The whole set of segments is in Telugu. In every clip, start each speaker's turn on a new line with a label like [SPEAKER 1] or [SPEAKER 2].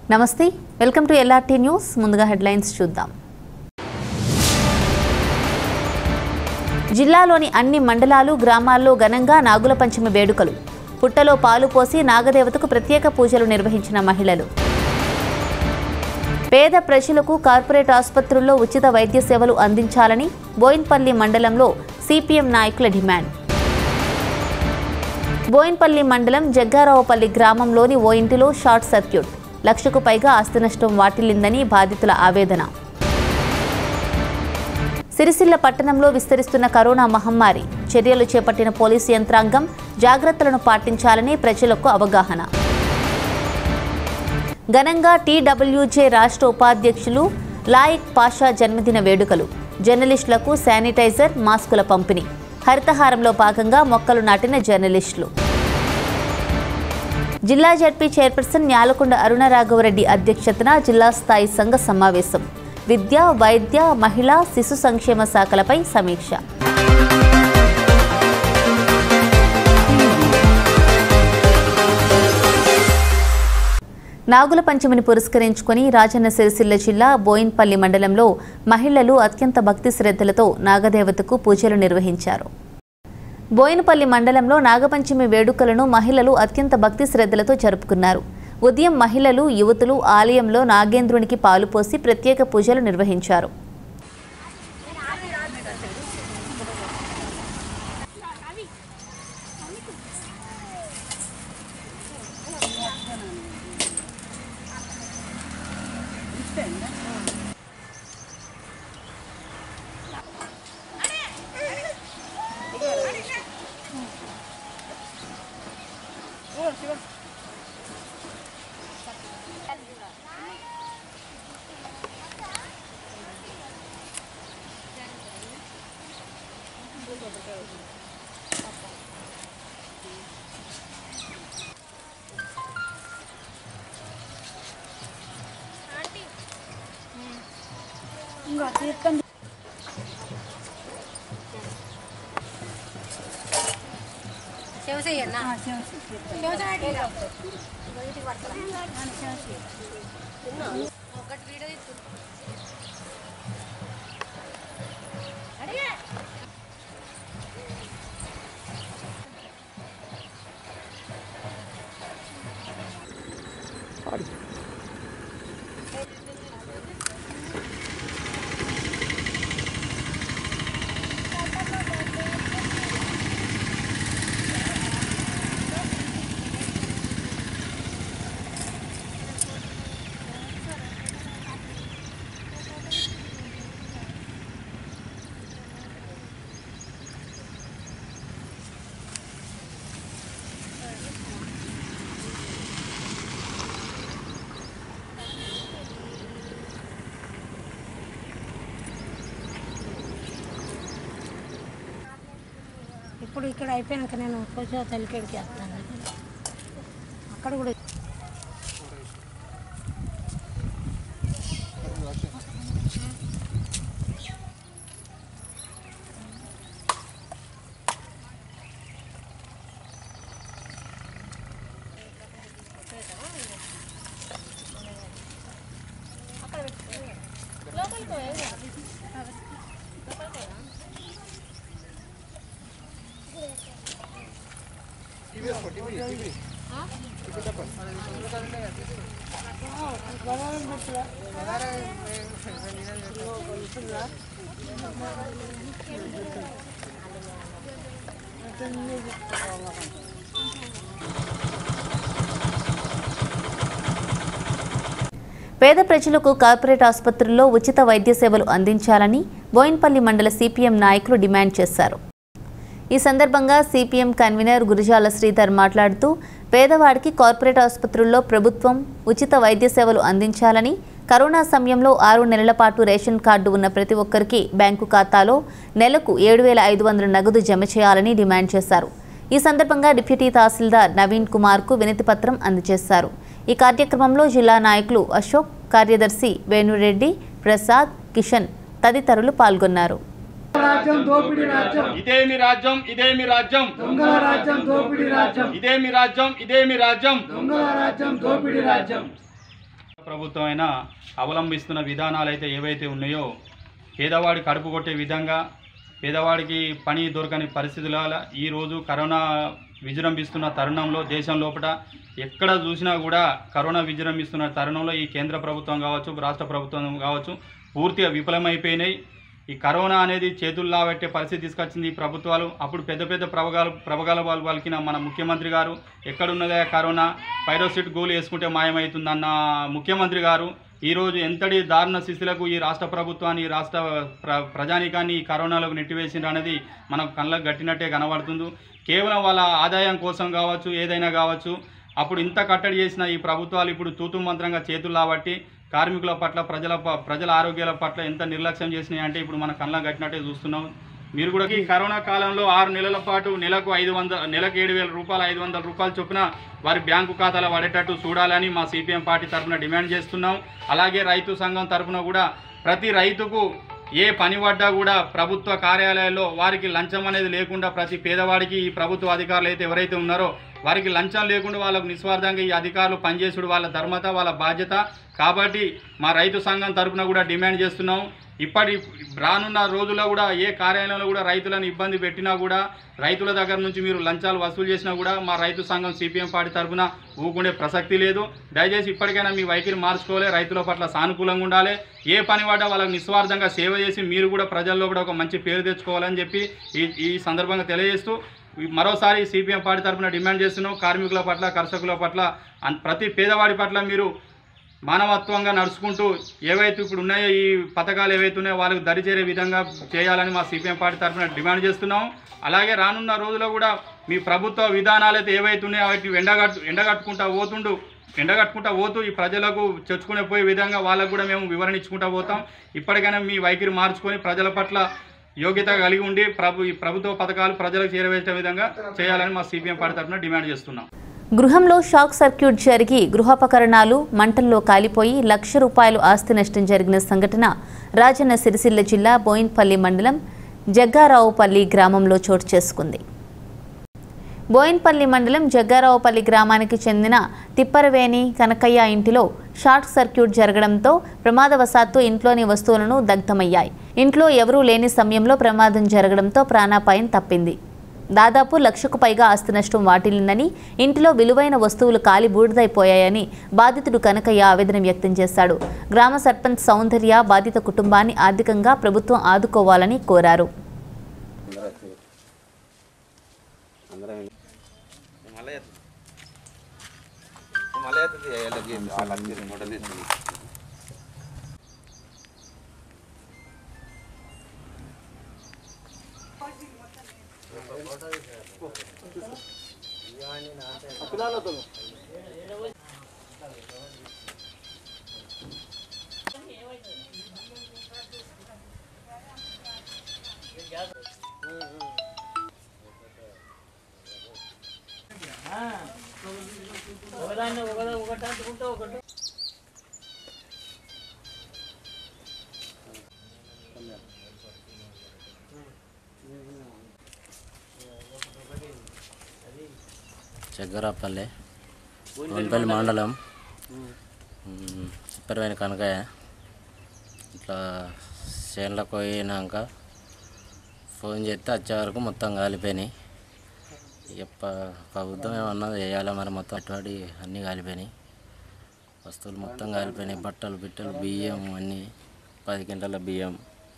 [SPEAKER 1] నమస్తే వెల్కమ్ టు ఎల్ఆర్టీ న్యూస్ ముందుగా హెడ్లైన్స్ చూద్దాం జిల్లాలోని అన్ని మండలాలు గ్రామాల్లో ఘనంగా నాగుల పంచమి వేడుకలు పుట్టలో పాలు పోసి నాగదేవతకు ప్రత్యేక పూజలు నిర్వహించిన మహిళలు పేద ప్రజలకు కార్పొరేట్ ఆసుపత్రుల్లో ఉచిత వైద్య సేవలు అందించాలని బోయిన్పల్లి మండలంలో సిపిఎం నాయకుల డిమాండ్ బోయిన్పల్లి మండలం జగ్గారావుపల్లి గ్రామంలోని ఓ ఇంటిలో షార్ట్ సర్క్యూట్ లక్షకు పైగా ఆస్తి నష్టం వాటిల్లిందని బాధితుల ఆవేదన సిరిసిల్ల పట్టణంలో విస్తరిస్తున్న కరోనా మహమ్మారి చర్యలు చేపట్టిన పోలీసు యంత్రాంగం జాగ్రత్తలను పాటించాలని ప్రజలకు అవగాహన ఘనంగా టీడబ్ల్యూజే రాష్ట్ర ఉపాధ్యక్షులు లాయిక్ పాషా జన్మదిన వేడుకలు జర్నలిస్టులకు శానిటైజర్ మాస్కుల పంపిణీ హరితహారంలో భాగంగా మొక్కలు నాటిన జర్నలిస్టులు జిల్లా జడ్పీ చైర్పర్సన్ న్యాలకొండ అరుణ రాఘవరెడ్డి అధ్యక్షతన జిల్లా స్థాయి సంఘ సమావేశం విద్య వైద్య మహిళా శిశు సంక్షేమ శాఖలపై సమీక్ష నాగుల పంచమిని పురస్కరించుకొని రాజన్న సిరిసిల్ల జిల్లా బోయిన్పల్లి మండలంలో మహిళలు అత్యంత భక్తి శ్రద్ధలతో నాగదేవతకు పూజలు నిర్వహించారు బోయినపల్లి మండలంలో నాగపంచమి వేడుకలను మహిళలు అత్యంత భక్తి శ్రద్ధలతో జరుపుకున్నారు ఉదయం మహిళలు యువతులు ఆలయంలో నాగేంద్రునికి పాలు పోసి ప్రత్యేక పూజలు నిర్వహించారు
[SPEAKER 2] ఇప్పుడు ఇక్కడ అయిపోయాక నేను కొంచెం తల్లికెడికి వస్తాను అక్కడ కూడా
[SPEAKER 1] పేద ప్రజలకు కార్పొరేట్ ఆసుపత్రుల్లో ఉచిత వైద్య సేవలు అందించాలని బోయిన్పల్లి మండల సిపిఎం నాయకులు డిమాండ్ చేశారు ఈ సందర్భంగా సిపిఎం కన్వీనర్ గురుజాల శ్రీధర్ మాట్లాడుతూ పేదవాడికి కార్పొరేట్ ఆసుపత్రుల్లో ప్రభుత్వం ఉచిత వైద్య సేవలు అందించాలని కరోనా సమయంలో ఆరు నెలల పాటు రేషన్ కార్డు ఉన్న ప్రతి ఒక్కరికి బ్యాంకు ఖాతాలో నెలకు ఏడు వేల ఐదు వందల నగదు జమ చేయాలని డిమాండ్ చేశారు ఈ సందర్భంగా డిప్యూటీ తహసీల్దార్ నవీన్ కుమార్కు వినతి పత్రం అందజేశారు ఈ కార్యక్రమంలో జిల్లా నాయకులు అశోక్ కార్యదర్శి వేణురెడ్డి ప్రసాద్ కిషన్ తదితరులు పాల్గొన్నారు
[SPEAKER 3] రాజ్యం దోపిడీ రాజ్యం
[SPEAKER 4] ఇదేమి రాజ్యం ఇదేమి రాజ్యం
[SPEAKER 3] దొంగల రాజ్యం దోపిడీ రాజ్యం
[SPEAKER 4] ఇదేమి రాజ్యం ఇదేమి రాజ్యం
[SPEAKER 3] దొంగల రాజ్యం దోపిడీ రాజ్యం
[SPEAKER 4] ప్రభుత్వం అయినా అవలంబిస్తున్న విధానాలు అయితే ఏవైతే ఉన్నాయో పేదవాడి కడుపు కొట్టే విధంగా పేదవాడికి పని దొరకని పరిస్థితుల ఈరోజు కరోనా విజృంభిస్తున్న తరుణంలో దేశం లోపల ఎక్కడ చూసినా కూడా కరోనా విజృంభిస్తున్న తరుణంలో ఈ కేంద్ర ప్రభుత్వం కావచ్చు రాష్ట్ర ప్రభుత్వం కావచ్చు పూర్తిగా విఫలమైపోయినాయి ఈ కరోనా అనేది చేతుల్లో పెట్టే పరిస్థితి తీసుకొచ్చింది ఈ ప్రభుత్వాలు అప్పుడు పెద్ద పెద్ద ప్రవగాలు ప్రవగాల పలికిన మన ముఖ్యమంత్రి గారు ఎక్కడున్నదే కరోనా పైరోసిట్ గోలు వేసుకుంటే మాయమవుతుందన్న ముఖ్యమంత్రి గారు ఈరోజు ఎంతటి దారుణ స్థితిలకు ఈ రాష్ట్ర ప్రభుత్వాన్ని ఈ రాష్ట్ర ప్ర ప్రజానికాన్ని ఈ కరోనాలోకి నెట్టివేసిండ్రు అనేది మనకు కళ్ళకు గట్టినట్టే కనబడుతుంది కేవలం వాళ్ళ ఆదాయం కోసం కావచ్చు ఏదైనా కావచ్చు అప్పుడు ఇంత కట్టడి చేసిన ఈ ప్రభుత్వాలు ఇప్పుడు తూతు మంత్రంగా చేతులు లాబట్టి కార్మికుల పట్ల ప్రజల ప- ప్రజల ఆరోగ్యాల పట్ల ఎంత నిర్లక్ష్యం చేసినాయి అంటే ఇప్పుడు మన కళ్ళ కట్టినట్టే చూస్తున్నాం మీరు కూడా ఈ కరోనా కాలంలో ఆరు నెలల పాటు నెలకు ఐదు వందల నెలకు ఏడు వేల రూపాయలు ఐదు వందల రూపాయలు చొప్పున వారి బ్యాంకు ఖాతాలో పడేటట్టు చూడాలని మా సిపిఎం పార్టీ తరఫున డిమాండ్ చేస్తున్నాం అలాగే రైతు సంఘం తరఫున కూడా ప్రతి రైతుకు ఏ పని పడ్డా కూడా ప్రభుత్వ కార్యాలయాల్లో వారికి లంచం అనేది లేకుండా ప్రతి పేదవాడికి ఈ ప్రభుత్వ అధికారులు అయితే ఎవరైతే ఉన్నారో వారికి లంచం లేకుండా వాళ్ళకు నిస్వార్థంగా ఈ అధికారులు పనిచేసుడు వాళ్ళ ధర్మత వాళ్ళ బాధ్యత కాబట్టి మా రైతు సంఘం తరపున కూడా డిమాండ్ చేస్తున్నాం ఇప్పటి రానున్న రోజుల్లో కూడా ఏ కార్యాలయంలో కూడా రైతులను ఇబ్బంది పెట్టినా కూడా రైతుల దగ్గర నుంచి మీరు లంచాలు వసూలు చేసినా కూడా మా రైతు సంఘం సిపిఎం పార్టీ తరఫున ఊకుండే ప్రసక్తి లేదు దయచేసి ఇప్పటికైనా మీ వైఖరి మార్చుకోవాలి రైతుల పట్ల సానుకూలంగా ఉండాలి ఏ పని పడ్డా వాళ్ళకి నిస్వార్థంగా సేవ చేసి మీరు కూడా ప్రజల్లో కూడా ఒక మంచి పేరు తెచ్చుకోవాలని చెప్పి ఈ ఈ సందర్భంగా తెలియజేస్తూ మరోసారి సిపిఎం పార్టీ తరఫున డిమాండ్ చేస్తున్నాం కార్మికుల పట్ల కర్షకుల పట్ల అన్- ప్రతి పేదవాడి పట్ల మీరు మానవత్వంగా నడుచుకుంటూ ఏవైతే ఇప్పుడు ఉన్నాయో ఈ పథకాలు ఏవైతే ఉన్నాయో వాళ్ళకి దరిచేరే విధంగా చేయాలని మా సిపిఎం పార్టీ తరఫున డిమాండ్ చేస్తున్నాం అలాగే రానున్న రోజుల్లో కూడా మీ ప్రభుత్వ విధానాలు అయితే ఏవైతే ఉన్నాయో వాటి ఎండగట్టు ఎండగట్టుకుంటా పోతుండు ఎండగట్టుకుంటా పోతూ ఈ ప్రజలకు చొచ్చుకునే పోయే విధంగా వాళ్ళకు కూడా మేము వివరణ ఇచ్చుకుంటా పోతాం ఇప్పటికైనా మీ వైఖరి మార్చుకొని ప్రజల పట్ల యోగ్యత కలిగి ఉండి ప్రభు ఈ ప్రభుత్వ పథకాలు ప్రజలకు చేరవేసే విధంగా చేయాలని మా సిపిఎం పార్టీ తరఫున డిమాండ్ చేస్తున్నాం
[SPEAKER 1] గృహంలో షాక్ సర్క్యూట్ జరిగి గృహోపకరణాలు మంటల్లో కాలిపోయి లక్ష రూపాయలు ఆస్తి నష్టం జరిగిన సంఘటన రాజన్న సిరిసిల్ల జిల్లా బోయిన్పల్లి మండలం జగ్గారావుపల్లి గ్రామంలో చోటు చేసుకుంది బోయిన్పల్లి మండలం జగ్గారావుపల్లి గ్రామానికి చెందిన తిప్పరవేణి కనకయ్య ఇంటిలో షార్ట్ సర్క్యూట్ జరగడంతో ప్రమాదవశాత్తు ఇంట్లోని వస్తువులను దగ్ధమయ్యాయి ఇంట్లో ఎవరూ లేని సమయంలో ప్రమాదం జరగడంతో ప్రాణాపాయం తప్పింది దాదాపు లక్షకు పైగా ఆస్తి నష్టం వాటిల్లిందని ఇంటిలో విలువైన వస్తువులు కాలి బూడిదైపోయాయని బాధితుడు కనకయ్య ఆవేదన వ్యక్తం చేశాడు గ్రామ సర్పంచ్ సౌందర్య బాధిత కుటుంబాన్ని ఆర్థికంగా ప్రభుత్వం ఆదుకోవాలని కోరారు
[SPEAKER 5] చగ్గరాపల్లి వనపల్లి మండలం చిప్పరమైన కనకాయ ఇట్లా చేనులకు పోయినాక ఫోన్ చేస్తే వచ్చే వరకు మొత్తం కాలిపోయినాయి ఇక ప- ప్రభుత్వం ఏమన్నా చేయాలి మరి మొత్తం అటువంటి అన్నీ కాలిపోయినాయి వస్తువులు మొత్తం కాలిపోయినాయి బట్టలు బిట్టలు బియ్యం అన్నీ పది గంటల బియ్యం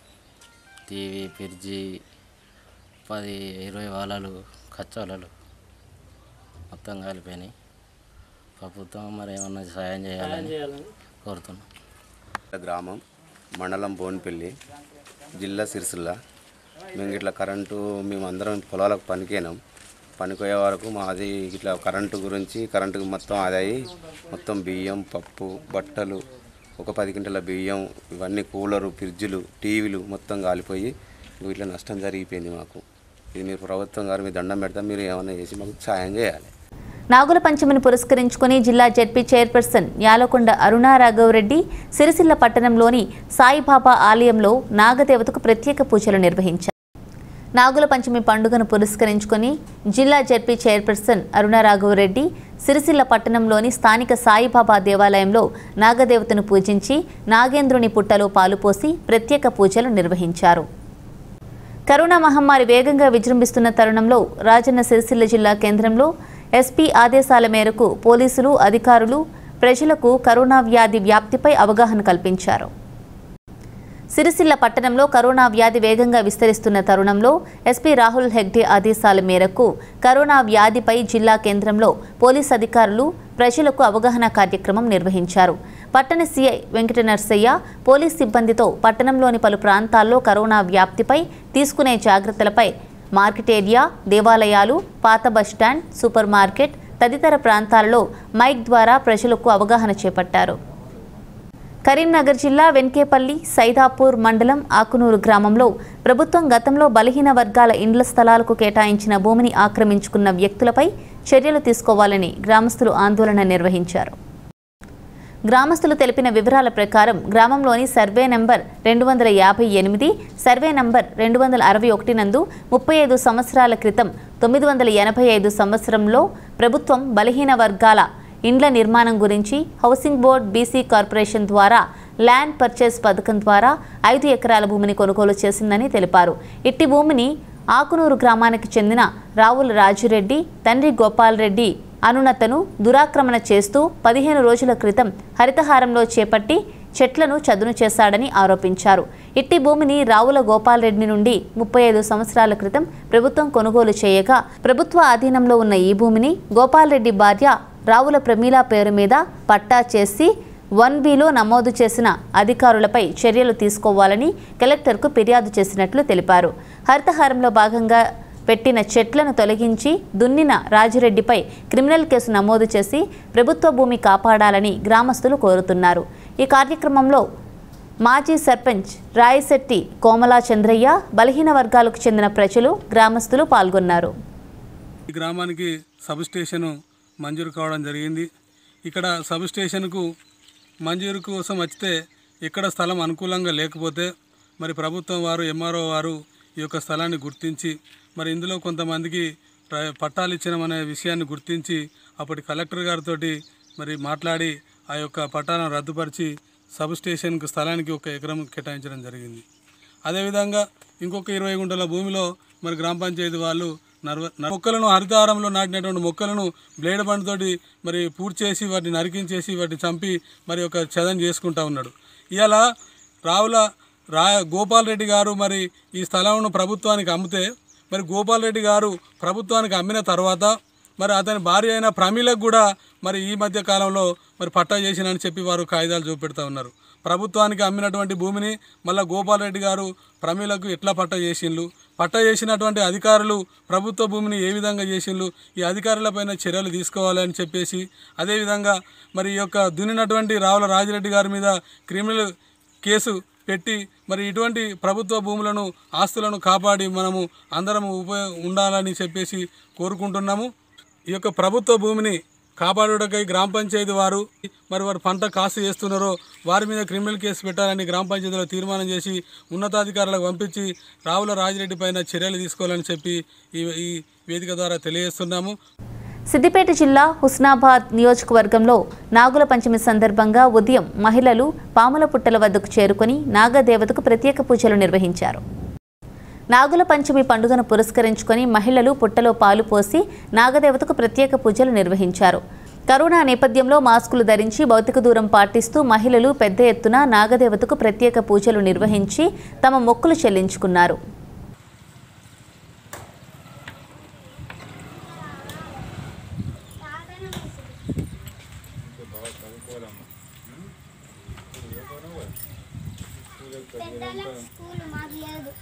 [SPEAKER 5] టీవీ ఫ్రిడ్జి పది ఇరవై వాలాలు కచ్చోలలు మొత్తం కాలిపోయినాయి ప్రభుత్వం మరి ఏమన్నా సాయం చేయాలని కోరుతున్నాం
[SPEAKER 6] గ్రామం మండలం బోన్పల్లి జిల్లా సిరిసిల్ల మేము ఇట్లా కరెంటు మేము అందరం పొలాలకు పనికేనాం పనికోయే వరకు మాది ఇట్లా కరెంటు గురించి కరెంటు మొత్తం ఆదాయి మొత్తం బియ్యం పప్పు బట్టలు ఒక పది గంటల బియ్యం ఇవన్నీ కూలరు ఫ్రిడ్జులు టీవీలు మొత్తం కాలిపోయి ఇట్లా నష్టం జరిగిపోయింది మాకు ఇది మీరు ప్రభుత్వం గారు మీ దండం పెడతా మీరు ఏమైనా చేసి మాకు సాయం చేయాలి
[SPEAKER 1] నాగుల పంచమిని పురస్కరించుకుని జిల్లా జడ్పీ చైర్పర్సన్ యాలకొండ అరుణా రాఘవరెడ్డి సిరిసిల్ల పట్టణంలోని సాయిబాబా ఆలయంలో నాగదేవతకు ప్రత్యేక పూజలు నిర్వహించారు నాగుల పంచమి పండుగను పురస్కరించుకొని జిల్లా జడ్పీ చైర్పర్సన్ అరుణ రాఘవరెడ్డి సిరిసిల్ల పట్టణంలోని స్థానిక సాయిబాబా దేవాలయంలో నాగదేవతను పూజించి నాగేంద్రుని పుట్టలో పాలుపోసి ప్రత్యేక పూజలు నిర్వహించారు కరోనా మహమ్మారి వేగంగా విజృంభిస్తున్న తరుణంలో రాజన్న సిరిసిల్ల జిల్లా కేంద్రంలో ఎస్పీ ఆదేశాల మేరకు పోలీసులు అధికారులు ప్రజలకు కరోనా వ్యాధి వ్యాప్తిపై అవగాహన కల్పించారు సిరిసిల్ల పట్టణంలో కరోనా వ్యాధి వేగంగా విస్తరిస్తున్న తరుణంలో ఎస్పీ రాహుల్ హెగ్డే ఆదేశాల మేరకు కరోనా వ్యాధిపై జిల్లా కేంద్రంలో పోలీస్ అధికారులు ప్రజలకు అవగాహన కార్యక్రమం నిర్వహించారు పట్టణ సీఐ వెంకట నర్సయ్య పోలీస్ సిబ్బందితో పట్టణంలోని పలు ప్రాంతాల్లో కరోనా వ్యాప్తిపై తీసుకునే జాగ్రత్తలపై మార్కెట్ ఏరియా దేవాలయాలు పాత బస్టాండ్ సూపర్ మార్కెట్ తదితర ప్రాంతాలలో మైక్ ద్వారా ప్రజలకు అవగాహన చేపట్టారు కరీంనగర్ జిల్లా వెన్కేపల్లి సైదాపూర్ మండలం ఆకునూరు గ్రామంలో ప్రభుత్వం గతంలో బలహీన వర్గాల ఇండ్ల స్థలాలకు కేటాయించిన భూమిని ఆక్రమించుకున్న వ్యక్తులపై చర్యలు తీసుకోవాలని గ్రామస్తులు ఆందోళన నిర్వహించారు గ్రామస్తులు తెలిపిన వివరాల ప్రకారం గ్రామంలోని సర్వే నంబర్ రెండు వందల యాభై ఎనిమిది సర్వే నంబర్ రెండు వందల అరవై ఒకటి నందు ముప్పై ఐదు సంవత్సరాల క్రితం తొమ్మిది వందల ఎనభై ఐదు సంవత్సరంలో ప్రభుత్వం బలహీన వర్గాల ఇండ్ల నిర్మాణం గురించి హౌసింగ్ బోర్డ్ బీసీ కార్పొరేషన్ ద్వారా ల్యాండ్ పర్చేస్ పథకం ద్వారా ఐదు ఎకరాల భూమిని కొనుగోలు చేసిందని తెలిపారు ఇట్టి భూమిని ఆకునూరు గ్రామానికి చెందిన రావుల రాజురెడ్డి తండ్రి గోపాల్ రెడ్డి అనునతను దురాక్రమణ చేస్తూ పదిహేను రోజుల క్రితం హరితహారంలో చేపట్టి చెట్లను చదును చేశాడని ఆరోపించారు ఇట్టి భూమిని రావుల గోపాల్ రెడ్డి నుండి ముప్పై ఐదు సంవత్సరాల క్రితం ప్రభుత్వం కొనుగోలు చేయగా ప్రభుత్వ ఆధీనంలో ఉన్న ఈ భూమిని గోపాల్ రెడ్డి భార్య రావుల ప్రమీల పేరు మీద పట్టా చేసి వన్ బిలో నమోదు చేసిన అధికారులపై చర్యలు తీసుకోవాలని కలెక్టర్కు ఫిర్యాదు చేసినట్లు తెలిపారు హరితహారంలో భాగంగా పెట్టిన చెట్లను తొలగించి దున్నిన రాజిరెడ్డిపై క్రిమినల్ కేసు నమోదు చేసి ప్రభుత్వ భూమి కాపాడాలని గ్రామస్తులు కోరుతున్నారు ఈ కార్యక్రమంలో మాజీ సర్పంచ్ రాయశెట్టి కోమలా చంద్రయ్య బలహీన వర్గాలకు చెందిన ప్రజలు గ్రామస్తులు పాల్గొన్నారు
[SPEAKER 7] ఈ గ్రామానికి సబ్ స్టేషన్ మంజూరు కావడం జరిగింది ఇక్కడ సబ్ స్టేషన్కు మంజూరు కోసం వచ్చితే ఎక్కడ స్థలం అనుకూలంగా లేకపోతే మరి ప్రభుత్వం వారు ఎంఆర్ఓ వారు ఈ యొక్క స్థలాన్ని గుర్తించి మరి ఇందులో కొంతమందికి ప్ర- పట్టాలు ఇచ్చినామనే విషయాన్ని గుర్తించి అప్పటి కలెక్టర్ గారితో మరి మాట్లాడి ఆ యొక్క పట్టాలను రద్దుపరిచి సబ్ స్టేషన్కు స్థలానికి ఒక ఎకరం కేటాయించడం జరిగింది అదేవిధంగా ఇంకొక ఇరవై గుంటల భూమిలో మరి గ్రామ పంచాయతీ వాళ్ళు నర్వ నర్- మొక్కలను హరితహారంలో నాటినటువంటి మొక్కలను బ్లేడ్ బండ్తోటి మరి పూర్తి చేసి వాటిని నరికించేసి వాటిని చంపి మరి ఒక చదం చేసుకుంటా ఉన్నాడు ఇవాళ రావుల రా గోపాల్ రెడ్డి గారు మరి ఈ స్థలంను ప్రభుత్వానికి అమ్మితే మరి గోపాల్ రెడ్డి గారు ప్రభుత్వానికి అమ్మిన తర్వాత మరి అతని భార్య అయిన ప్రమీలకు కూడా మరి ఈ మధ్య కాలంలో మరి పట్టా చేసినని చెప్పి వారు కాగితాలు చూపెడతా ఉన్నారు ప్రభుత్వానికి అమ్మినటువంటి భూమిని మళ్ళీ గోపాల్ రెడ్డి గారు ప్రమీలకు ఎట్లా పట్టా చేసిండ్లు పట్టా చేసినటువంటి అధికారులు ప్రభుత్వ భూమిని ఏ విధంగా చేసిండ్లు ఈ అధికారులపైన చర్యలు తీసుకోవాలని చెప్పేసి అదేవిధంగా మరి ఈ యొక్క దున్నినటువంటి రావుల రాజిరెడ్డి గారి మీద క్రిమినల్ కేసు పెట్టి మరి ఇటువంటి ప్రభుత్వ భూములను ఆస్తులను కాపాడి మనము అందరం ఉపయోగ ఉండాలని చెప్పేసి కోరుకుంటున్నాము ఈ యొక్క ప్రభుత్వ భూమిని కాపాడుటకై గ్రామ పంచాయతీ వారు మరి వారు పంట కాసు చేస్తున్నారో వారి మీద క్రిమినల్ కేసు పెట్టాలని గ్రామ పంచాయతీలో తీర్మానం చేసి ఉన్నతాధికారులకు పంపించి రావుల రాజిరెడ్డి పైన చర్యలు తీసుకోవాలని చెప్పి ఈ ఈ వేదిక ద్వారా తెలియజేస్తున్నాము
[SPEAKER 1] సిద్దిపేట జిల్లా హుస్నాబాద్ నియోజకవర్గంలో నాగుల పంచమి సందర్భంగా ఉదయం మహిళలు పాముల పుట్టల వద్దకు చేరుకుని నాగదేవతకు ప్రత్యేక పూజలు నిర్వహించారు నాగుల పంచమి పండుగను పురస్కరించుకొని మహిళలు పుట్టలో పాలు పోసి నాగదేవతకు ప్రత్యేక పూజలు నిర్వహించారు కరోనా నేపథ్యంలో మాస్కులు ధరించి భౌతిక దూరం పాటిస్తూ మహిళలు పెద్ద ఎత్తున నాగదేవతకు ప్రత్యేక పూజలు నిర్వహించి తమ మొక్కులు చెల్లించుకున్నారు
[SPEAKER 8] స్కూల్ మాకు లేదు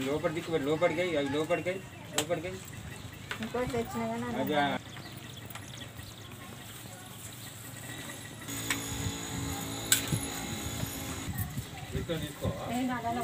[SPEAKER 9] లోపల దిక్కు పెట్టి లోపలికి అవి లోపలికి లోపలికి
[SPEAKER 2] ఇంకోటి తెచ్చినా కానీ
[SPEAKER 9] అది ఆ- తీసుకొని తీసుకో
[SPEAKER 2] నేను అలా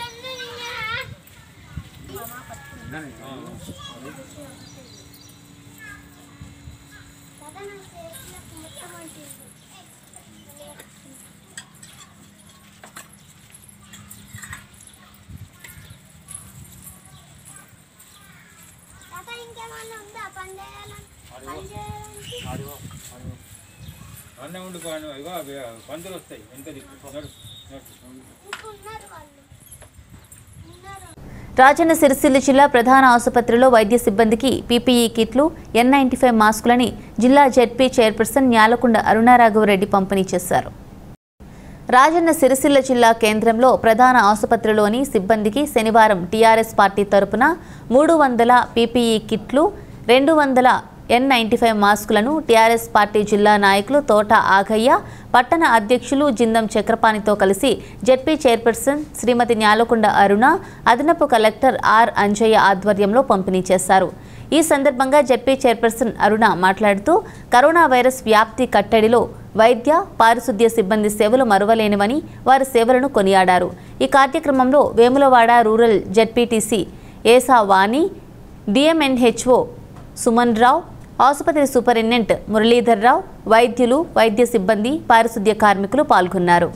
[SPEAKER 8] తాత ఇంకేమన్నా ఉందా పని చేయాలని పని చేయడానికి
[SPEAKER 9] అన్నం వండుకోను ఇగో అవి పందులు వస్తాయి ఎంత దిక్కు నడు నడు
[SPEAKER 8] ఇంకా ఉన్నారు వాళ్ళు ఉన్నారు
[SPEAKER 1] రాజన్న సిరిసిల్ల జిల్లా ప్రధాన ఆసుపత్రిలో వైద్య సిబ్బందికి పీపీఈ కిట్లు ఎన్ నైంటీ ఫైవ్ మాస్కులని జిల్లా జెడ్పీ చైర్పర్సన్ న్యాలకొండ అరుణారాఘవరెడ్డి పంపిణీ చేశారు రాజన్న సిరిసిల్ల జిల్లా కేంద్రంలో ప్రధాన ఆసుపత్రిలోని సిబ్బందికి శనివారం టీఆర్ఎస్ పార్టీ తరపున మూడు వందల పీపీఈ కిట్లు రెండు వందల ఎన్ నైంటీ ఫైవ్ మాస్కులను టీఆర్ఎస్ పార్టీ జిల్లా నాయకులు తోట ఆగయ్య పట్టణ అధ్యక్షులు జిందం చక్రపాణితో కలిసి జెడ్పీ చైర్పర్సన్ శ్రీమతి న్యాలకొండ అరుణ అదనపు కలెక్టర్ ఆర్ అంజయ్య ఆధ్వర్యంలో పంపిణీ చేశారు ఈ సందర్భంగా జెడ్పీ చైర్పర్సన్ అరుణ మాట్లాడుతూ కరోనా వైరస్ వ్యాప్తి కట్టడిలో వైద్య పారిశుద్ధ్య సిబ్బంది సేవలు మరువలేనివని వారి సేవలను కొనియాడారు ఈ కార్యక్రమంలో Vemulawada rural ZPTC Esa Vani DMHO Suman Rao ఆసుపత్రి సూపరింటెండెంట్ మురళీధర్ రావు వైద్యులు వైద్య సిబ్బంది పారిశుద్ధ్య కార్మికులు పాల్గొన్నారు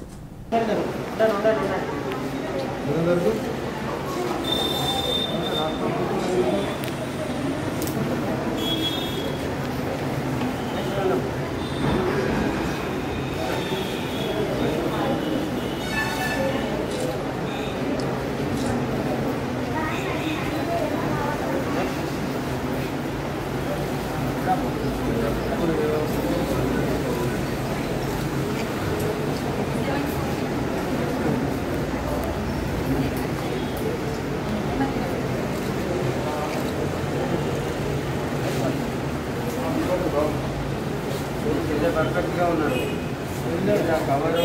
[SPEAKER 10] పర్ఫెక్ట్గా ఉన్నాడు కవరు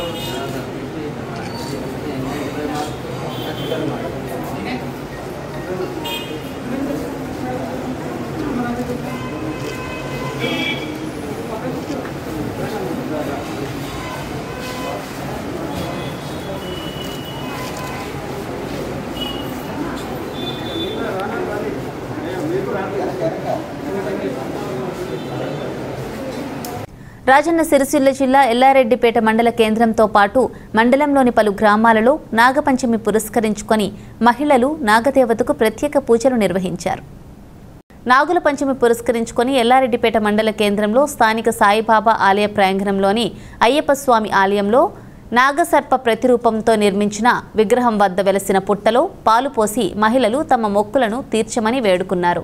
[SPEAKER 1] రాజన్న సిరిసిల్ల జిల్లా ఎల్లారెడ్డిపేట మండల కేంద్రంతో పాటు మండలంలోని పలు గ్రామాలలో నాగపంచమి పురస్కరించుకొని మహిళలు నాగదేవతకు ప్రత్యేక పూజలు నిర్వహించారు నాగుల పంచమి పురస్కరించుకొని ఎల్లారెడ్డిపేట మండల కేంద్రంలో స్థానిక సాయిబాబా ఆలయ ప్రాంగణంలోని అయ్యప్ప స్వామి ఆలయంలో నాగసర్ప ప్రతిరూపంతో నిర్మించిన విగ్రహం వద్ద వెలసిన పుట్టలో పాలు పోసి మహిళలు తమ మొక్కులను తీర్చమని వేడుకున్నారు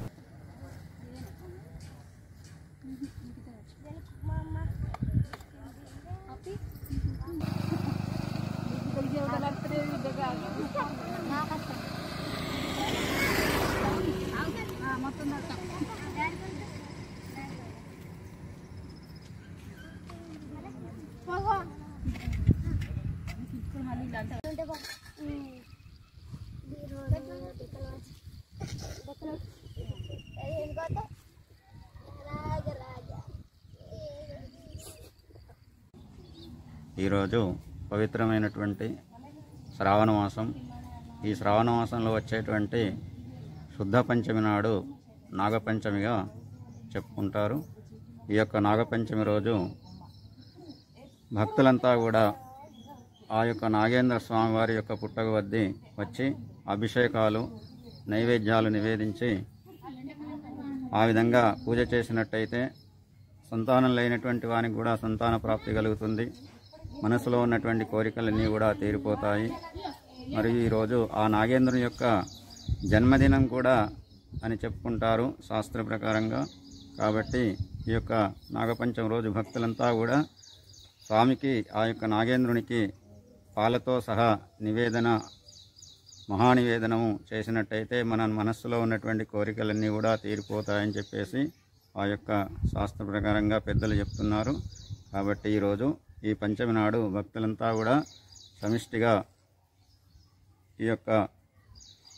[SPEAKER 11] ఈరోజు పవిత్రమైనటువంటి శ్రావణ మాసం ఈ శ్రావణ మాసంలో వచ్చేటువంటి శుద్ధ పంచమి నాడు నాగపంచమిగా చెప్పుకుంటారు ఈ యొక్క నాగపంచమి రోజు భక్తులంతా కూడా ఆ యొక్క నాగేంద్ర స్వామి వారి యొక్క పుట్టక వద్ద వచ్చి అభిషేకాలు నైవేద్యాలు నివేదించి ఆ విధంగా పూజ చేసినట్టయితే సంతానం లేనటువంటి వానికి కూడా సంతాన ప్రాప్తి కలుగుతుంది మనసులో ఉన్నటువంటి కోరికలన్నీ కూడా తీరిపోతాయి మరియు ఈరోజు ఆ నాగేంద్రుని యొక్క జన్మదినం కూడా అని చెప్పుకుంటారు శాస్త్ర ప్రకారంగా కాబట్టి ఈ యొక్క నాగపంచమి రోజు భక్తులంతా కూడా స్వామికి ఆ యొక్క నాగేంద్రునికి పాలతో సహా నివేదన మహానివేదనము చేసినట్టయితే మన మనస్సులో ఉన్నటువంటి కోరికలన్నీ కూడా తీరిపోతాయని చెప్పేసి ఆ యొక్క శాస్త్ర ప్రకారంగా పెద్దలు చెప్తున్నారు కాబట్టి ఈరోజు ఈ పంచమి నాడు భక్తులంతా కూడా సమిష్టిగా ఈ యొక్క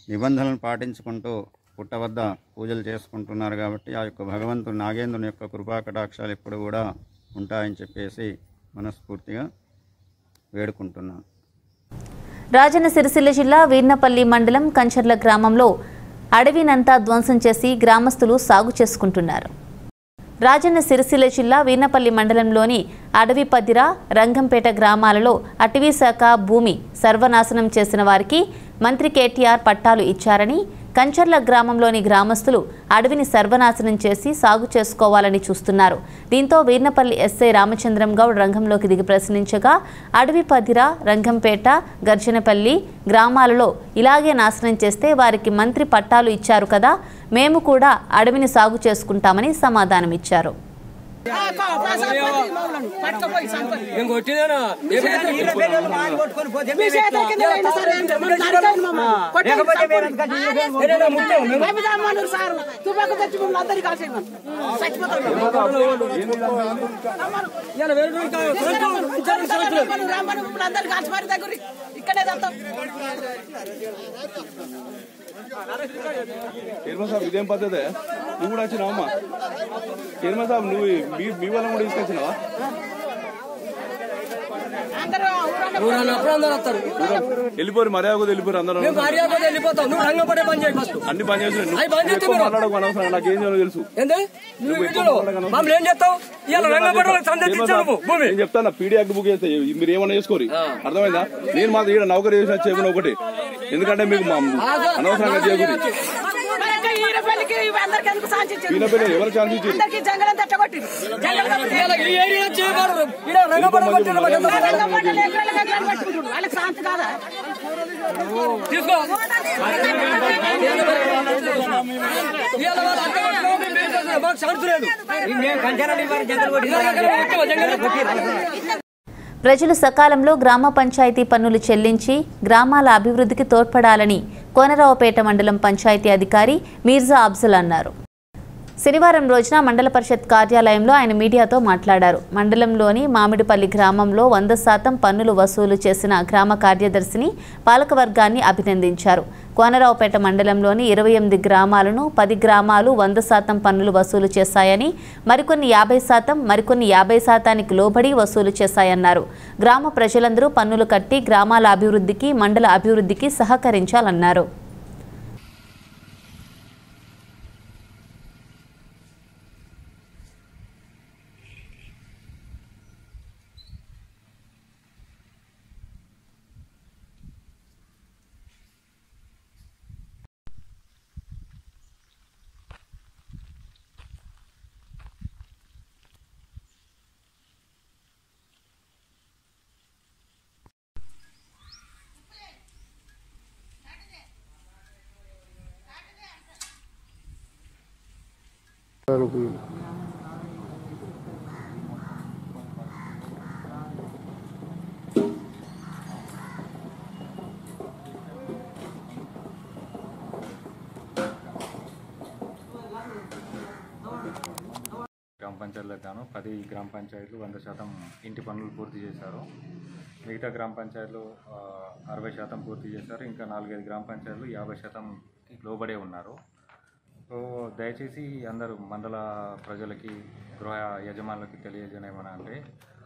[SPEAKER 11] నిబంధనలను పాటించుకుంటూ పుట్ట వద్ద పూజలు చేసుకుంటున్నారు కాబట్టి ఆ యొక్క భగవంతుడు నాగేంద్రుని యొక్క కృపా కటాక్షాలు ఎప్పుడు కూడా ఉంటాయని చెప్పేసి మనస్ఫూర్తిగా వేడుకుంటున్నాను
[SPEAKER 1] రాజన్న సిరిసిల్ల జిల్లా వీర్నపల్లి మండలం కంచర్ల గ్రామంలో అడవినంతా ధ్వంసం చేసి గ్రామస్తులు సాగు చేసుకుంటున్నారు రాజన్న సిరిసిల్ల జిల్లా వీర్నపల్లి మండలంలోని అడవి పదిర రంగంపేట గ్రామాలలో అటవీ శాఖ భూమి సర్వనాశనం చేసిన వారికి మంత్రి కేటీఆర్ పట్టాలు ఇచ్చారని కంచర్ల గ్రామంలోని గ్రామస్తులు అడవిని సర్వనాశనం చేసి సాగు చేసుకోవాలని చూస్తున్నారు దీంతో వీర్నపల్లి ఎస్ఐ రామచంద్రం గౌడ్ రంగంలోకి దిగి ప్రశ్నించగా అడవి పదిర రంగంపేట గర్జనపల్లి గ్రామాలలో ఇలాగే నాశనం చేస్తే వారికి మంత్రి పట్టాలు ఇచ్చారు కదా మేము కూడా అడవిని సాగు చేసుకుంటామని సమాధానమిచ్చారు
[SPEAKER 12] ఇక్కడే చదువుతాం
[SPEAKER 13] చైర్మన్ సాబ్ ఇదేం పద్ధతి నువ్వు కూడా వచ్చినావు అమ్మా చైర్మన్ సాబ్ నువ్వు మీ మీ వాళ్ళని కూడా తీసుకొచ్చినావా వెళ్ళిపోరు మర్యాద వెళ్ళిపోరు అందరూ
[SPEAKER 14] వెళ్ళిపోతాం నువ్వు రంగపడే పని చేయి ఫస్ట్
[SPEAKER 13] అన్ని పని చేసి
[SPEAKER 14] అవి బంద్ చేస్తే మీరు-
[SPEAKER 13] మాట్లాడకు అనవసరం నాకు ఏం చేయాలో తెలుసు
[SPEAKER 14] ఏంది నువ్వు వీడియోలో మమ్మల్ని ఏం చేస్తావు ఇవాళ రంగపడే వాళ్ళకి సందేశం ఇచ్చావు నువ్వు భూమి
[SPEAKER 13] నేను చెప్తాను పీడీ యాక్ట్ బుక్ చేస్తే మీరు ఏమన్నా చేసుకోరు అర్థమైందా నేను మాత్రం ఈడ నౌకరీ చేసిన చేయకుండా ఒకటి ఎందుకంటే మీకు మా అనవసరంగా చేయకూడదు
[SPEAKER 12] ఈరపల్లికి అందరికి ఎందుకు సాధించారు
[SPEAKER 13] ఈయనపల్లి ఎవరు ఛాన్స్ ఇచ్చారు
[SPEAKER 12] అందరికి జంగలం తట్టగొట్టి
[SPEAKER 14] ఇవాళ ఈ ఏరియా చేయకూడదు ఈడ రంగపడే కొట్టిన
[SPEAKER 12] వాళ్ళకి శాంతి కాదా
[SPEAKER 14] తీసుకో ఇవాళ వాళ్ళు అడ్డం కొట్టుకోవడం మేము ఏం చేస్తున్నాం? మాకు ఛాన్స్ లేదు
[SPEAKER 1] ప్రజలు సకాలంలో గ్రామ పంచాయతీ పన్నులు చెల్లించి గ్రామాల అభివృద్ధికి తోడ్పడాలని కోనరావుపేట మండలం పంచాయతీ అధికారి మీర్జా అఫ్జల్ అన్నారు శనివారం రోజున మండల పరిషత్ కార్యాలయంలో ఆయన మీడియాతో మాట్లాడారు మండలంలోని మామిడిపల్లి గ్రామంలో వంద శాతం పన్నులు వసూలు చేసిన గ్రామ కార్యదర్శిని పాలకవర్గాన్ని అభినందించారు కోనరావుపేట మండలంలోని ఇరవై ఎనిమిది గ్రామాలను పది గ్రామాలు వంద శాతం పన్నులు వసూలు చేశాయని మరికొన్ని యాభై శాతం మరికొన్ని యాభై శాతానికి లోబడి వసూలు చేశాయన్నారు గ్రామ ప్రజలందరూ పన్నులు కట్టి గ్రామాల అభివృద్ధికి మండల అభివృద్ధికి సహకరించాలన్నారు
[SPEAKER 15] గ్రామ పంచాయతీలకు గాను పది గ్రామ పంచాయతీలు వంద శాతం ఇంటి పనులు పూర్తి చేశారు మిగతా గ్రామ పంచాయతీలు ఆ, అరవై శాతం పూర్తి చేశారు ఇంకా నాలుగైదు గ్రామ పంచాయతీలు యాభై శాతం లోబడే ఉన్నారు సో దయచేసి అందరూ మండల ప్రజలకి గృహ యజమానులకి తెలియజేయమని అంటే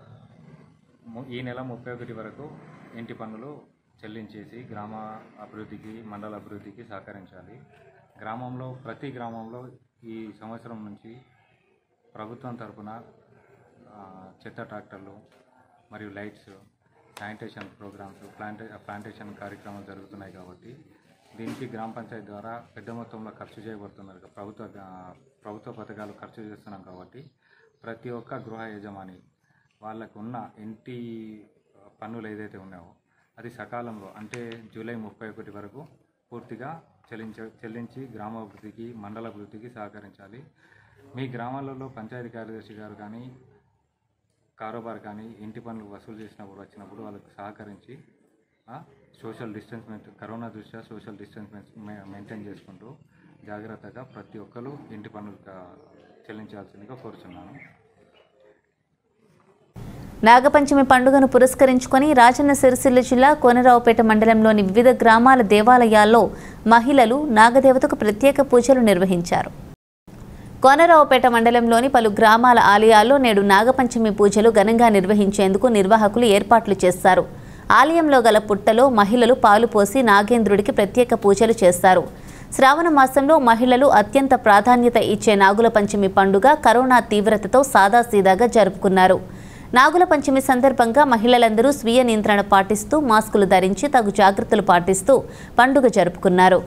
[SPEAKER 15] ము- ఈ నెల ముప్పై ఒకటి వరకు ఇంటి పన్నులు చెల్లించేసి గ్రామ అభివృద్ధికి మండల అభివృద్ధికి సహకరించాలి గ్రామంలో ప్రతి గ్రామంలో ఈ సంవత్సరం నుంచి ప్రభుత్వం తరపున ఆ, చెత్త ట్రాక్టర్లు మరియు లైట్స్ శానిటేషన్ ప్రోగ్రామ్స్ ప్లాంటే ప్లాంటేషన్ కార్యక్రమాలు జరుగుతున్నాయి కాబట్టి దీనికి గ్రామ పంచాయతీ ద్వారా పెద్ద మొత్తంలో ఖర్చు చేయబడుతున్నారు కా- ప్రభుత్వ గా- ప్రభుత్వ పథకాలు ఖర్చు చేస్తున్నాం కాబట్టి ప్రతి ఒక్క గృహ యజమాని వాళ్ళకు ఉన్న ఇంటి పన్నులు ఏదైతే ఉన్నాయో అది సకాలంలో అంటే జూలై ముప్పై ఒకటి వరకు పూర్తిగా చెల్లించ చెల్లించి గ్రామాభివృద్ధికి మండల అభివృద్ధికి సహకరించాలి మీ గ్రామాలలో పంచాయతీ కార్యదర్శి గారు కానీ కారోబార్ కానీ ఇంటి పనులు వసూలు చేసినప్పుడు వచ్చినప్పుడు వాళ్ళకు సహకరించి ఆ, సోషల్ డిస్టెన్స్ మెయింటైన్ కరోనా దృష్ట్యా సోషల్ డిస్టెన్స్ మె- మెయింటైన్ చేసుకుంటూ జాగ్రత్తగా ప్రతి ఒక్కరు ఇంటి పనులు కా- చెల్లించాల్సిందిగా కోరుచున్నాను
[SPEAKER 1] నాగపంచమి పండుగను పురస్కరించుకొని రాజన్న సిరిసిల్ల జిల్లా కోనరావుపేట మండలంలోని వివిధ గ్రామాల దేవాలయాల్లో మహిళలు నాగదేవతకు ప్రత్యేక పూజలు నిర్వహించారు కోనరావుపేట మండలంలోని పలు గ్రామాల ఆలయాల్లో నేడు నాగపంచమి పూజలు ఘనంగా నిర్వహించేందుకు నిర్వాహకులు ఏర్పాట్లు చేస్తారు ఆలయంలో గల పుట్టలో మహిళలు పాలు పోసి నాగేంద్రుడికి ప్రత్యేక పూజలు చేస్తారు శ్రావణ మాసంలో మహిళలు అత్యంత ప్రాధాన్యత ఇచ్చే నాగుల పంచమి పండుగ కరోనా తీవ్రతతో సాదాసీదాగా జరుపుకున్నారు నాగుల పంచమి సందర్భంగా మహిళలందరూ స్వీయ నియంత్రణ పాటిస్తూ మాస్కులు ధరించి తగు జాగ్రత్తలు పాటిస్తూ పండుగ జరుపుకున్నారు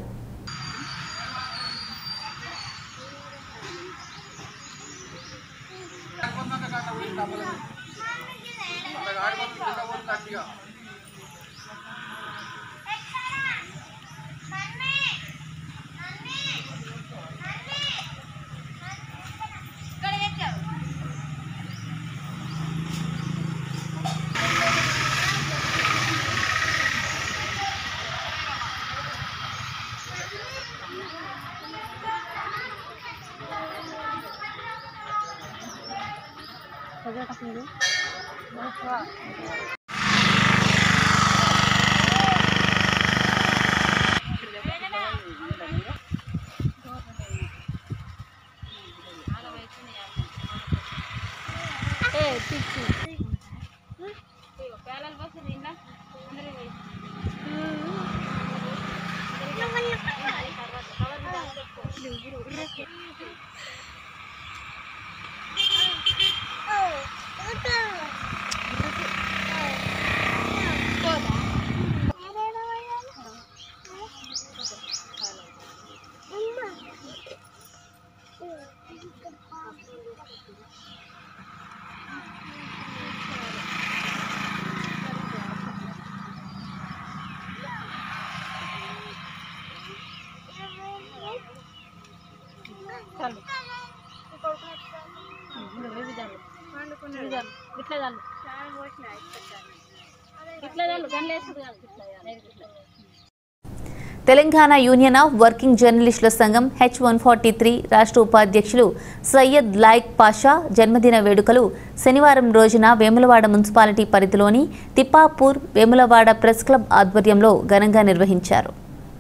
[SPEAKER 1] తెలంగాణ యూనియన్ ఆఫ్ వర్కింగ్ జర్నలిస్టుల సంఘం హెచ్ వన్ ఫార్టీ త్రీ రాష్ట్ర ఉపాధ్యక్షులు సయ్యద్ లాయక్ పాషా జన్మదిన వేడుకలు శనివారం రోజున వేములవాడ మున్సిపాలిటీ పరిధిలోని తిప్పాపూర్ వేములవాడ ప్రెస్ క్లబ్ ఆధ్వర్యంలో ఘనంగా నిర్వహించారు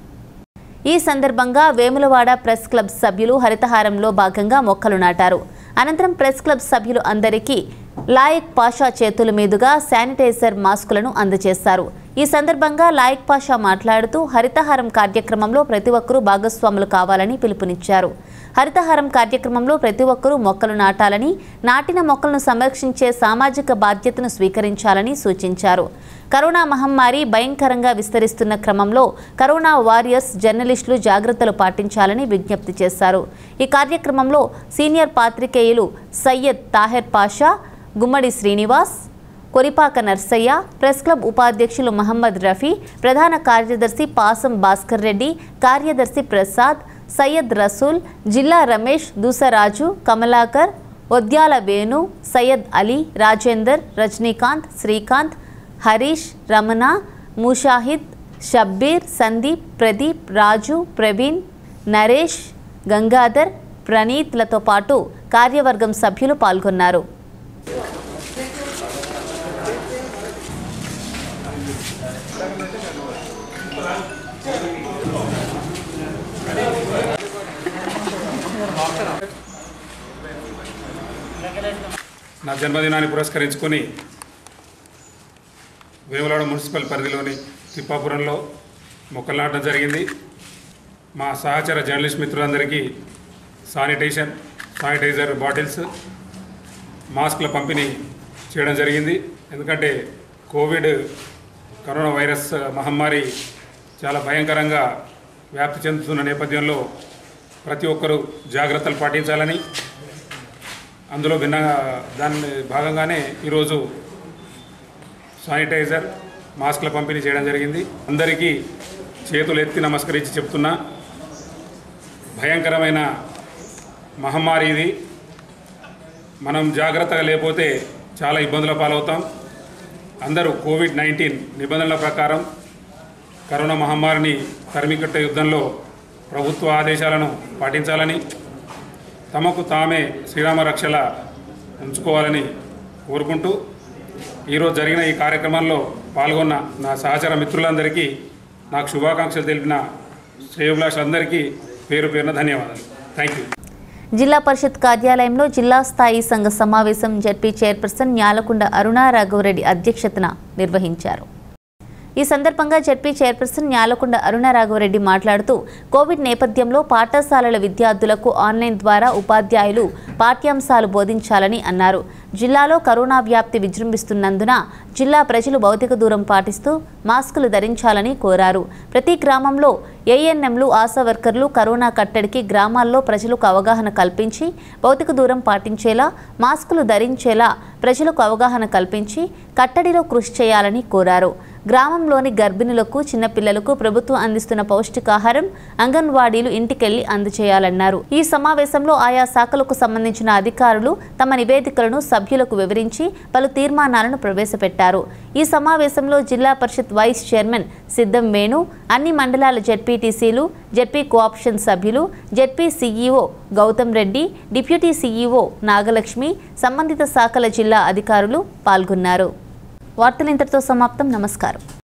[SPEAKER 1] ఈ సందర్భంగా వేములవాడ ప్రెస్ క్లబ్ సభ్యులు హరితహారంలో భాగంగా మొక్కలు నాటారు అనంతరం ప్రెస్ క్లబ్ సభ్యులు అందరికీ లాయక్ పాషా చేతుల మీదుగా శానిటైజర్ మాస్కులను అందజేశారు ఈ సందర్భంగా లాయక్ పాషా మాట్లాడుతూ హరితహారం కార్యక్రమంలో ప్రతి ఒక్కరూ భాగస్వాములు కావాలని పిలుపునిచ్చారు హరితహారం కార్యక్రమంలో ప్రతి ఒక్కరూ మొక్కలు నాటాలని నాటిన మొక్కలను సంరక్షించే సామాజిక బాధ్యతను స్వీకరించాలని సూచించారు కరోనా మహమ్మారి భయంకరంగా విస్తరిస్తున్న క్రమంలో కరోనా వారియర్స్ జర్నలిస్టులు జాగ్రత్తలు పాటించాలని విజ్ఞప్తి చేశారు ఈ కార్యక్రమంలో సీనియర్ పాత్రికేయులు సయ్యద్ తాహెర్ పాషా గుమ్మడి శ్రీనివాస్ కొరిపాక నర్సయ్య ప్రెస్ క్లబ్ ఉపాధ్యక్షులు మహమ్మద్ రఫీ ప్రధాన కార్యదర్శి పాసం భాస్కర్ రెడ్డి కార్యదర్శి ప్రసాద్ సయ్యద్ రసూల్ జిల్లా రమేష్ దూసరాజు కమలాకర్ ఒద్యాల వేణు సయ్యద్ అలీ రాజేందర్ రజనీకాంత్ శ్రీకాంత్ హరీష్ రమణ ముషాహిద్ షబ్బీర్ సందీప్ ప్రదీప్ రాజు ప్రవీణ్ నరేష్ గంగాధర్ ప్రణీత్లతో పాటు కార్యవర్గం సభ్యులు పాల్గొన్నారు
[SPEAKER 16] నా జన్మదినాన్ని పురస్కరించుకొని వేములవాడ మున్సిపల్ పరిధిలోని తిప్పాపురంలో మొక్కలు నాటడం జరిగింది మా సహచర జర్నలిస్ట్ మిత్రులందరికీ శానిటేషన్ శానిటైజర్ బాటిల్స్ మాస్క్ల పంపిణీ చేయడం జరిగింది ఎందుకంటే కోవిడ్ కరోనా వైరస్ మహమ్మారి చాలా భయంకరంగా వ్యాప్తి చెందుతున్న నేపథ్యంలో ప్రతి ఒక్కరూ జాగ్రత్తలు పాటించాలని అందులో భిన్నంగా దాని భాగంగానే ఈరోజు శానిటైజర్ మాస్క్ల పంపిణీ చేయడం జరిగింది అందరికీ చేతులు ఎత్తి నమస్కరించి చెప్తున్నా భయంకరమైన మహమ్మారి ఇది మనం జాగ్రత్తగా లేకపోతే చాలా ఇబ్బందుల పాలవుతాం అందరూ కోవిడ్ నైన్టీన్ నిబంధనల ప్రకారం కరోనా మహమ్మారిని తరిమికట్టే యుద్ధంలో ప్రభుత్వ ఆదేశాలను పాటించాలని తమకు తామే శ్రీరామ రక్షల ఉంచుకోవాలని కోరుకుంటూ ఈరోజు జరిగిన ఈ కార్యక్రమంలో పాల్గొన్న నా సహచర మిత్రులందరికీ నాకు శుభాకాంక్షలు తెలిపిన శ్రేయోభిలాషులందరికీ పేరు పేరున ధన్యవాదాలు థ్యాంక్ యూ
[SPEAKER 1] జిల్లా పరిషత్ కార్యాలయంలో జిల్లా స్థాయి సంఘ సమావేశం జడ్పీ చైర్పర్సన్ న్యాలకొండ అరుణా రాఘవరెడ్డి అధ్యక్షతన నిర్వహించారు ఈ సందర్భంగా జడ్పీ చైర్పర్సన్ న్యాలకొండ అరుణ రాఘవరెడ్డి మాట్లాడుతూ కోవిడ్ నేపథ్యంలో పాఠశాలల విద్యార్థులకు ఆన్లైన్ ద్వారా ఉపాధ్యాయులు పాఠ్యాంశాలు బోధించాలని అన్నారు జిల్లాలో కరోనా వ్యాప్తి విజృంభిస్తున్నందున జిల్లా ప్రజలు భౌతిక దూరం పాటిస్తూ మాస్కులు ధరించాలని కోరారు ప్రతి గ్రామంలో ఏఎన్ఎంలు ఆశా వర్కర్లు కరోనా కట్టడికి గ్రామాల్లో ప్రజలకు అవగాహన కల్పించి భౌతిక దూరం పాటించేలా మాస్కులు ధరించేలా ప్రజలకు అవగాహన కల్పించి కట్టడిలో కృషి చేయాలని కోరారు గ్రామంలోని గర్భిణులకు చిన్నపిల్లలకు ప్రభుత్వం అందిస్తున్న పౌష్టికాహారం అంగన్వాడీలు ఇంటికెళ్లి అందజేయాలన్నారు ఈ సమావేశంలో ఆయా శాఖలకు సంబంధించిన అధికారులు తమ నివేదికలను సభ్యులకు వివరించి పలు తీర్మానాలను ప్రవేశపెట్టారు ఈ సమావేశంలో జిల్లా పరిషత్ వైస్ చైర్మన్ సిద్ధం వేణు అన్ని మండలాల జెడ్పీటీసీలు జెడ్పీ కోఆప్షన్ సభ్యులు ZP CEO Gautam Reddy deputy CEO Nagalakshmi సంబంధిత శాఖల జిల్లా అధికారులు పాల్గొన్నారు వార్తలు ఇంతటితో సమాప్తం నమస్కారం